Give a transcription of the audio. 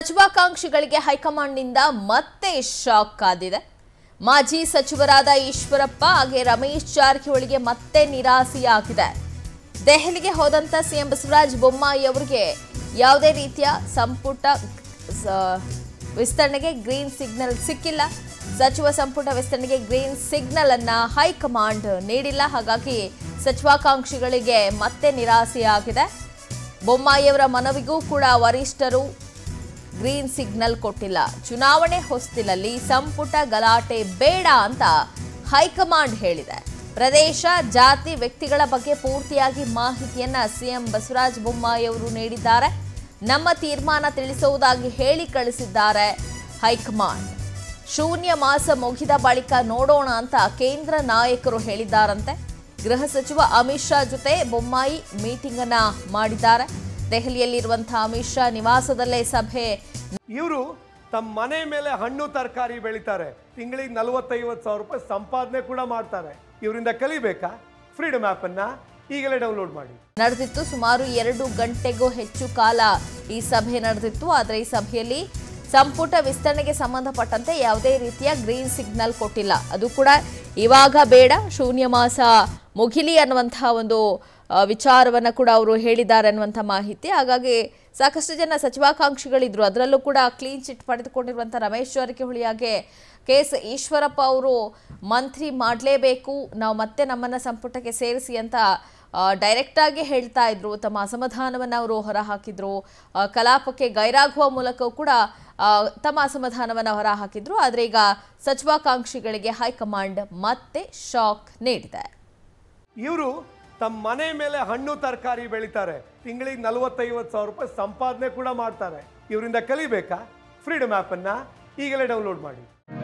ಸಚಿವಾಕಾಂಕ್ಷಿಗಳಿಗೆ ಹೈಕಮಾಂಡ್ನಿಂದ ಮತ್ತೆ ಶಾಕ್ ಕಾದಿದೆ ಮಾಜಿ ಸಚಿವರಾದ ಈಶ್ವರಪ್ಪ ಹಾಗೆ ರಮೇಶ್ ಜಾರಕಿಹೊಳಿಗೆ ಮತ್ತೆ ನಿರಾಸೆಯಾಗಿದೆ ದೆಹಲಿಗೆ ಹೋದಂತ ಸಿಎಂ ಬಸವರಾಜ ಬೊಮ್ಮಾಯಿ ಅವರಿಗೆ ಯಾವುದೇ ರೀತಿಯ ಸಂಪುಟ ಸ- ವಿಸ್ತರಣೆಗೆ ಗ್ರೀನ್ ಸಿಗ್ನಲ್ ಸಿಕ್ಕಿಲ್ಲ ಸಚಿವ ಸಂಪುಟ ವಿಸ್ತರಣೆಗೆ ಗ್ರೀನ್ ಸಿಗ್ನಲ್ ಅನ್ನ ಹೈಕಮಾಂಡ್ ನೀಡಿಲ್ಲ ಹಾಗಾಗಿ ಸಚಿವಾಕಾಂಕ್ಷಿಗಳಿಗೆ ಮತ್ತೆ ನಿರಾಸೆಯಾಗಿದೆ ಬೊಮ್ಮಾಯಿಯವರ ಮನವಿಗೂ ಕೂಡ ವರಿಷ್ಠರು ಗ್ರೀನ್ ಸಿಗ್ನಲ್ ಕೊಟ್ಟಿಲ್ಲ ಚುನಾವಣೆ ಹೊಸ್ತಿಲಲ್ಲಿ ಸಂಪುಟ ಗಲಾಟೆ ಬೇಡ ಅಂತ ಹೈಕಮಾಂಡ್ ಹೇಳಿದೆ ಪ್ರದೇಶ ಜಾತಿ ವ್ಯಕ್ತಿಗಳ ಬಗ್ಗೆ ಪೂರ್ತಿಯಾಗಿ ಮಾಹಿತಿಯನ್ನ ಸಿಎಂ ಬಸವರಾಜ ಬೊಮ್ಮಾಯಿ ಅವರು ನೀಡಿದ್ದಾರೆ ನಮ್ಮ ತೀರ್ಮಾನ ತಿಳಿಸುವುದಾಗಿ ಹೇಳಿ ಕಳಿಸಿದ್ದಾರೆ ಹೈಕಮಾಂಡ್ ಶೂನ್ಯ ಮಾಸ ಮುಗಿದ ಬಳಿಕ ನೋಡೋಣ ಅಂತ ಕೇಂದ್ರ ನಾಯಕರು ಹೇಳಿದ್ದಾರಂತೆ ಗೃಹ ಸಚಿವ ಅಮಿತ್ ಶಾ ಜೊತೆ ಬೊಮ್ಮಾಯಿ ಮೀಟಿಂಗ್ ಅನ್ನ ಮಾಡಿದ್ದಾರೆ ದೆಹಲಿಯಲ್ಲಿರುವಂತಹ ಅಮಿತ್ ಶಾ ನಿವಾಸದಲ್ಲೇ ಸಭೆ ಇವರು ತಮ್ಮ ಮನೆ ಮೇಲೆ ಹಣ್ಣು ತರಕಾರಿ ಬೆಳಿತಾರೆ ತಿಂಗಳಿಗೆ ನಲವತ್ತೈವತ್ತು ಸಾವಿರ ರೂಪಾಯಿ ಸಂಪಾದನೆ ಕೂಡ ಮಾಡ್ತಾರೆ ಇವರಿಂದ ಕಲಿಬೇಕಾ ಫ್ರೀಡಮ್ ಅನ್ನ ಈಗಲೇ ಡೌನ್ಲೋಡ್ ಮಾಡಿ ನಡೆದಿತ್ತು ಸುಮಾರು ಎರಡು ಗಂಟೆಗೂ ಹೆಚ್ಚು ಕಾಲ ಈ ಸಭೆ ನಡೆದಿತ್ತು ಆದರೆ ಈ ಸಭೆಯಲ್ಲಿ ಸಂಪುಟ ವಿಸ್ತರಣೆಗೆ ಸಂಬಂಧಪಟ್ಟಂತೆ ಯಾವುದೇ ರೀತಿಯ ಗ್ರೀನ್ ಸಿಗ್ನಲ್ ಕೊಟ್ಟಿಲ್ಲ ಅದು ಕೂಡ ಇವಾಗ ಬೇಡ ಶೂನ್ಯ ಮಾಸ ಮುಗಿಲಿ ಅನ್ನುವಂತಹ ಒಂದು ಆ, ವಿಚಾರವನ್ನ ಕೂಡ ಅವರು ಹೇಳಿದ್ದಾರೆ ಅನ್ನುವಂಥ ಮಾಹಿತಿ ಹಾಗಾಗಿ ಸಾಕಷ್ಟು ಜನ ಸಚಿವಾಕಾಂಕ್ಷಿಗಳಿದ್ರು ಅದರಲ್ಲೂ ಕೂಡ ಕ್ಲೀನ್ ಚಿಟ್ ಪಡೆದುಕೊಂಡಿರುವಂಥ ರಮೇಶ್ ಜಾರಕಿಹೊಳಿ ಹಾಗೆ ಕೆ ಎಸ್ ಈಶ್ವರಪ್ಪ ಅವರು ಮಂತ್ರಿ ಮಾಡಲೇಬೇಕು ನಾವು ಮತ್ತೆ ನಮ್ಮನ್ನ ಸಂಪುಟಕ್ಕೆ ಸೇರಿಸಿ ಅಂತ ಡೈರೆಕ್ಟ್ ಆಗಿ ಹೇಳ್ತಾ ಇದ್ರು ತಮ್ಮ ಅಸಮಾಧಾನವನ್ನು ಅವರು ಹೊರಹಾಕಿದ್ರು ಆ, ಕಲಾಪಕ್ಕೆ ಗೈರಾಗುವ ಮೂಲಕವೂ ಕೂಡ ಆ, ತಮ್ಮ ಅಸಮಾಧಾನವನ್ನು ಹೊರಹಾಕಿದ್ರು ಆದರೆ ಈಗ ಸಚಿವಾಕಾಂಕ್ಷಿಗಳಿಗೆ ಹೈಕಮಾಂಡ್ ಮತ್ತೆ ಶಾಕ್ ನೀಡಿದೆ ಇವರು ತಮ್ಮ ಮನೆ ಮೇಲೆ ಹಣ್ಣು ತರಕಾರಿ ಬೆಳಿತಾರೆ ತಿಂಗಳಿಗೆ ನಲವತ್ತೈವತ್ತು ಸಾವಿರ ರೂಪಾಯಿ ಸಂಪಾದನೆ ಕೂಡ ಮಾಡ್ತಾರೆ ಇವರಿಂದ ಕಲಿಬೇಕಾ ಫ್ರೀಡಮ್ ಅನ್ನ ಈಗಲೇ ಡೌನ್ಲೋಡ್ ಮಾಡಿ